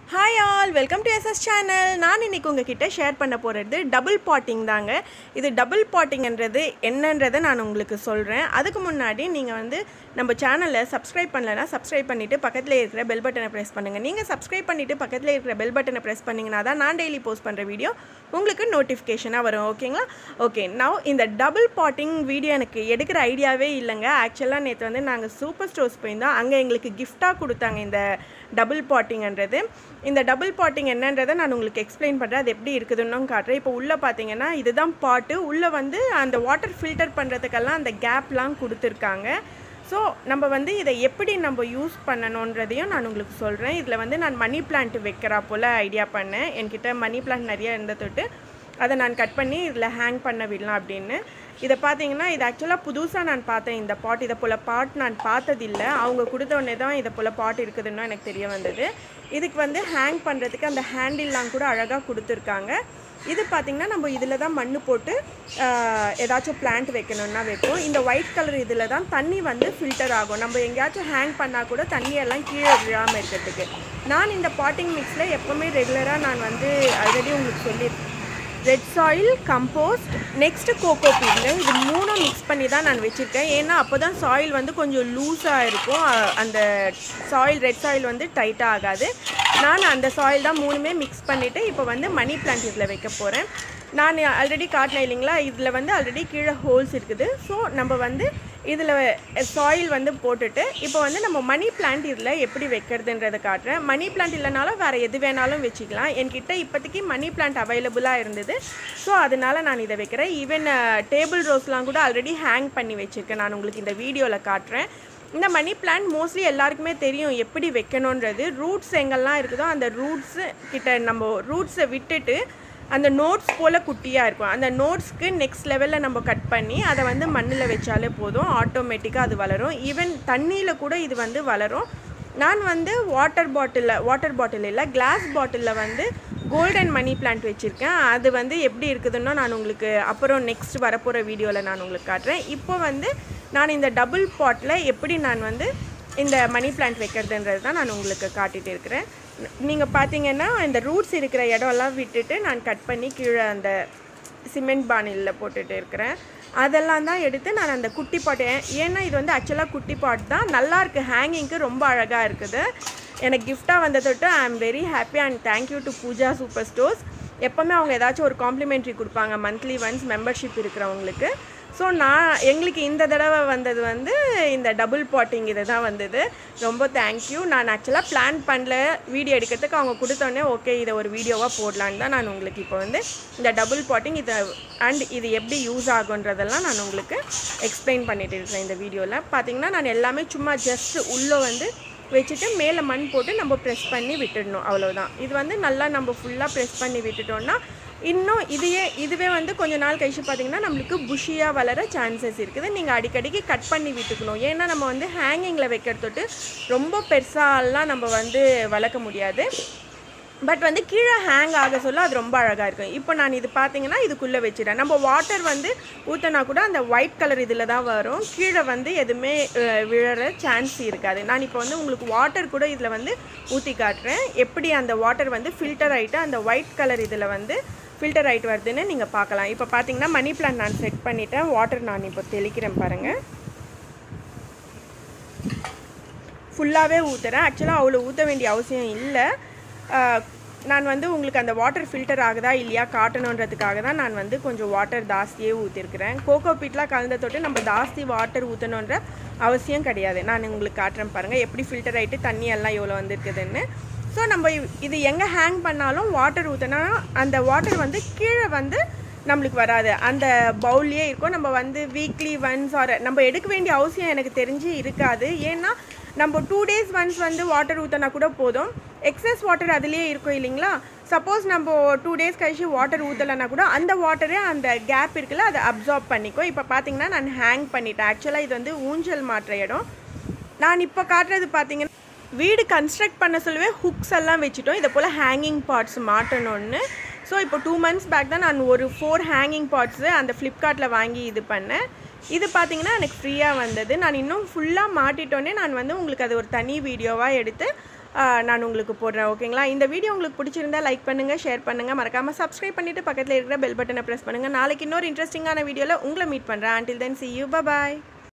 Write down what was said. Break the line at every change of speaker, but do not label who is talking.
hi all welcome to SS channel நான் இன்னைக்கு உங்ககிட்ட ஷேர் பண்ண போகிறது டபுள் பாட்டிங் தாங்க இது டபுள் பாட்டிங்ன்றது என்னன்றதை நான் உங்களுக்கு சொல்கிறேன் அதுக்கு முன்னாடி நீங்கள் வந்து நம்ம சேனலை சப்ஸ்கிரைப் பண்ணலைன்னா சப்ஸ்கிரைப் பண்ணிவிட்டு பக்கத்தில் இருக்கிற பெல் பட்டனை ப்ரெஸ் பண்ணுங்கள் நீங்கள் சப்ஸ்கிரைப் பண்ணிவிட்டு பக்கத்தில் இருக்கிற பெல் பட்டனை ப்ரெஸ் பண்ணிங்கன்னா தான் நான் டெய்லி போஸ்ட் பண்ணுற வீடியோ உங்களுக்கு நோட்டிஃபிகேஷனாக வரும் ஓகேங்களா ஓகே நவ் இந்த டபுள் பாட்டிங் வீடியோ எனக்கு எடுக்கிற ஐடியாவே இல்லைங்க ஆக்சுவலாக நேற்று வந்து நாங்கள் சூப்பர் ஸ்டோர்ஸ் போயிருந்தோம் அங்கே எங்களுக்கு கிஃப்டாக கொடுத்தாங்க இந்த டபுள் பாட்டிங்ன்றது இந்த டபுள் பாட்டிங் என்னன்றதை நான் உங்களுக்கு எக்ஸ்பிளைன் பண்ணுறேன் அது எப்படி இருக்குதுன்னு காட்டுறேன் இப்போ உள்ளே பார்த்தீங்கன்னா இதுதான் பாட்டு உள்ளே வந்து அந்த வாட்டர் ஃபில்டர் பண்ணுறதுக்கெல்லாம் அந்த கேப்லாம் கொடுத்துருக்காங்க ஸோ நம்ம வந்து இதை எப்படி நம்ம யூஸ் பண்ணணுன்றதையும் நான் உங்களுக்கு சொல்கிறேன் இதில் வந்து நான் மணி பிளான்ட் வைக்கிறா போல் ஐடியா பண்ணேன் என்கிட்ட மணி பிளான்ட் நிறைய இருந்த தொட்டு அதை நான் கட் பண்ணி இதில் ஹேங் பண்ண விடலாம் அப்படின்னு இதை பார்த்தீங்கன்னா இது ஆக்சுவலாக புதுசாக நான் பார்த்தேன் இந்த பாட் இதை போல் பாட் நான் பார்த்ததில்லை அவங்க கொடுத்த உடனே தான் இதை போல் பாட் இருக்குதுன்னு எனக்கு தெரிய வந்தது இதுக்கு வந்து ஹேங் பண்ணுறதுக்கு அந்த ஹேண்டில்லாம் கூட அழகாக கொடுத்துருக்காங்க இது பார்த்திங்கன்னா நம்ம இதில் தான் மண் போட்டு ஆஹ், ஏதாச்சும் பிளான்ட் வைக்கணும்னா வைப்போம் இந்த ஒயிட் கலர் இதில் தான் தண்ணி வந்து ஃபில்டர் ஆகும் நம்ம எங்கேயாச்சும் ஹேங் பண்ணால் கூட தண்ணியெல்லாம் கீழே விழாமல் இருக்கிறதுக்கு நான் இந்த பாட்டிங் மிக்ஸில் எப்போவுமே ரெகுலராக நான் வந்து ஆல்ரெடி உங்களுக்கு சொல்லியிருக்கேன் red soil compost next coco பீட்ல இது மூணும் மிக்ஸ் பண்ணி தான் நான் வச்சுருக்கேன் ஏன்னா அப்போ தான் சாயில் வந்து கொஞ்சம் லூஸாக இருக்கும் அ- அந்த சாயில் ரெட் சாயில் வந்து டைட்டாக ஆகாது நான் அந்த சாயில் தான் மூணுமே மிக்ஸ் பண்ணிவிட்டு இப்போ வந்து மணி பிளான்ட் இதில் வைக்க போகிறேன் நான் ஆல்ரெடி காட்டினேன் இல்லைங்களா இதில் வந்து ஆல்ரெடி கீழே ஹோல்ஸ் இருக்குது ஸோ நம்ம வந்து இதில் சாயில் வந்து போட்டுட்டு இப்போ வந்து நம்ம மணி பிளான்ட் இதில் எப்படி வைக்கிறதுன்றதை காட்டுறேன் மணி பிளான்ட் இல்லைனாலும் வேறு எது வேணாலும் வச்சுக்கலாம் என்கிட்ட இப்போதைக்கு மணி பிளான்ட் அவைலபிளாக இருந்தது ஸோ அதனால நான் இதை வைக்கிறேன் ஈவன் டேபிள் ரோஸ்லாம் கூட ஆல்ரெடி ஹேங் பண்ணி வச்சுருக்கேன் நான் உங்களுக்கு இந்த வீடியோவில் காட்டுறேன் இந்த மணி பிளான்ட் மோஸ்ட்லி எல்லாருக்குமே தெரியும் எப்படி வைக்கணுன்றது ரூட்ஸ் எங்கெல்லாம் இருக்குதோ அந்த ரூட்ஸு கிட்ட நம்ம ரூட்ஸை விட்டுட்டு அந்த நோட்ஸ் போல் குட்டியாக இருக்கும் அந்த நோட்ஸ்க்கு நெக்ஸ்ட் லெவலில் நம்ம கட் பண்ணி அதை வந்து மண்ணில் வச்சாலே போதும் ஆட்டோமேட்டிக்காக அது வளரும் ஈவன் தண்ணியில் கூட இது வந்து வளரும் நான் வந்து வாட்டர் பாட்டிலில் வாட்டர் பாட்டில் இல்லை கிளாஸ் பாட்டிலில் வந்து கோல்டன் மணி பிளான்ட் வச்சுருக்கேன் அது வந்து எப்படி இருக்குதுன்னு நான் உங்களுக்கு அப்புறம் நெக்ஸ்ட் வரப்போகிற வீடியோவில் நான் உங்களுக்கு காட்டுறேன் இப்போ வந்து நான் இந்த டபுள் பாட்டில் எப்படி நான் வந்து இந்த மணி பிளான்ட் வைக்கிறதுன்றது தான் நான் உங்களுக்கு காட்டிட்டு இருக்கிறேன் நீங்கள் பார்த்தீங்கன்னா இந்த ரூட்ஸ் இருக்கிற இடம்லாம் விட்டுட்டு நான் கட் பண்ணி கீழே அந்த சிமெண்ட் பானிலில் போட்டுட்டு இருக்கிறேன் அதெல்லாம் தான் எடுத்து நான் அந்த குட்டி பாட் ஏன்னா இது வந்து ஆக்சுவலாக குட்டி பாட் தான் நல்லா இருக்கு ஹேங்கிங்க்கு ரொம்ப அழகாக இருக்குது எனக்கு கிஃப்டாக வந்த தொட்டு I am very happy and thank you to Pooja super stores எப்போவுமே அவங்க ஏதாச்சும் ஒரு காம்ப்ளிமெண்ட்ரி கொடுப்பாங்க மந்த்லி ஒன்ஸ் மெம்பர்ஷிப் இருக்கிறவங்களுக்கு ஸோ நான் எங்களுக்கு இந்த தடவை வந்தது வந்து இந்த டபுள் பாட்டிங் இது தான் வந்தது ரொம்ப தேங்க்யூ நான் ஆக்சுவலாக பிளான் பண்ணல வீடியோ எடுக்கிறதுக்கு அவங்க கொடுத்தோடனே ஓகே இதை ஒரு வீடியோவாக போடலான்னு தான் நான் உங்களுக்கு இப்போ வந்து இந்த டபுள் பாட்டிங் இதை அண்ட் இது எப்படி யூஸ் ஆகுன்றதெல்லாம் நான் உங்களுக்கு எக்ஸ்பிளைன் பண்ணிட்டு இருக்கிறேன் இந்த வீடியோவில் பார்த்தீங்கன்னா நான் எல்லாமே சும்மா ஜஸ்ட் உள்ளே வந்து வச்சுட்டு மேலே மண் போட்டு நம்ம ப்ரெஸ் பண்ணி விட்டுடணும் அவ்வளோதான் இது வந்து நல்லா நம்ம ஃபுல்லாக ப்ரெஸ் பண்ணி விட்டுட்டோம்னா இன்னும் இதையே இதுவே வந்து கொஞ்ச நாள் கழிச்சு பார்த்தீங்கன்னா நம்மளுக்கு புஷியாக வளர சான்சஸ் இருக்குது நீங்கள் அடிக்கடிக்கு கட் பண்ணி விட்டுக்கணும் ஏன்னா நம்ம வந்து ஹேங்கிங்கில் வைக்கிறதொட்டு ரொம்ப பெருசாலாம் நம்ம வந்து வளர்க்க முடியாது பட் வந்து கீழே ஹேங் ஆக சொல்ல அது ரொம்ப அழகாக இருக்கும் இப்போ நான் இது பார்த்தீங்கன்னா இதுக்குள்ளே வச்சிடறேன் நம்ம வாட்டர் வந்து ஊற்றினா கூட அந்த ஒயிட் கலர் இதில் தான் வரும் கீழே வந்து எதுவுமே அஹ், விழற சான்ஸ் இருக்காது நான் இப்போ வந்து உங்களுக்கு வாட்டர் கூட இதில் வந்து ஊற்றி காட்டுறேன் எப்படி அந்த வாட்டர் வந்து ஃபில்டர் ஆகிட்டு அந்த ஒயிட் கலர் இதில் வந்து ஃபில்டர் ஆகிட்டு வருதுன்னு நீங்கள் பார்க்கலாம் இப்போ பார்த்தீங்கன்னா மணி பிளான்ட் நான் செட் பண்ணிட்டேன் வாட்டர் நான் இப்போ தெளிக்கிறேன் பாருங்கள் ஃபுல்லாகவே ஊற்றுறேன் ஆக்சுவலாக அவ்வளோ ஊற்ற வேண்டிய அவசியம் இல்லை ஆஹ், நான் வந்து உங்களுக்கு அந்த வாட்டர் ஃபில்டர் ஆகுதா இல்லையா காட்டணுன்றதுக்காக தான் நான் வந்து கொஞ்சம் வாட்டர் ஜாஸ்தியே ஊற்றிருக்கிறேன் கோகோ பீட்லாம் கலந்த தொட்டு நம்ம ஜாஸ்தி வாட்டர் ஊற்றணுன்ற அவசியம் கிடையாது நான் உங்களுக்கு காட்டுறேன் பாருங்கள் எப்படி ஃபில்டர் ஆகிட்டு தண்ணி எல்லாம் எவ்வளோ வந்திருக்குதுன்னு ஸோ நம்ம இ- இது எங்கே ஹேங் பண்ணாலும் வாட்டர் ஊற்றினா அந்த வாட்டர் வந்து கீழே வந்து நம்மளுக்கு வராது அந்த பவுல்லையே இருக்கும் நம்ம வந்து வீக்லி ஒன்ஸ் ஆர் நம்ம எடுக்க வேண்டிய அவசியம் எனக்கு தெரிஞ்சு இருக்காது ஏன்னா நம்ம டூ டேஸ் ஒன்ஸ் வந்து வாட்டர் ஊற்றினா கூட போதும் எக்ஸஸ் வாட்டர் அதுலேயே இருக்கும் இல்லைங்களா சப்போஸ் நம்ம டூ டேஸ் கழிச்சு வாட்டர் ஊற்றலைன்னா கூட அந்த வாட்டரே அந்த கேப் இருக்குல்ல அதை அப்சார்ப் பண்ணிக்கும் இப்போ பார்த்தீங்கன்னா நான் ஹேங் பண்ணிட்டேன் ஆக்சுவலாக இது வந்து ஊஞ்சல் மாற்ற இடம் நான் இப்போ காட்டுறது பார்த்தீங்கன்னா வீடு கன்ஸ்ட்ரக்ட் பண்ண சொல்லவே ஹுக்ஸ் எல்லாம் வச்சுட்டோம் இதை போல் ஹேங்கிங் பார்ட்ஸ் மாட்டணும்னு ஸோ இப்போ டூ மந்த்ஸ் பேக் தான் நான் ஒரு ஃபோர் ஹேங்கிங் பார்ட்ஸு அந்த ஃப்ளிப்கார்ட்டில் வாங்கி இது பண்ணேன் இது பார்த்தீங்கன்னா எனக்கு ஃப்ரீயாக வந்தது நான் இன்னும் ஃபுல்லாக மாட்டிட்டோன்னே நான் வந்து உங்களுக்கு அது ஒரு தனி வீடியோவாக எடுத்து நான் உங்களுக்கு போடுறேன் ஓகேங்களா இந்த வீடியோ உங்களுக்கு பிடிச்சிருந்தா லைக் பண்ணுங்கள் ஷேர் பண்ணுங்கள் மறக்காமல் சப்ஸ்கிரைப் பண்ணிவிட்டு பக்கத்தில் இருக்கிற பெல் பட்டனை ப்ரெஸ் பண்ணுங்கள் நாளைக்கு இன்னொரு இன்ட்ரெஸ்டிங்கான வீடியோவில் உங்களை மீட் பண்ணுறேன் until then see you bye bye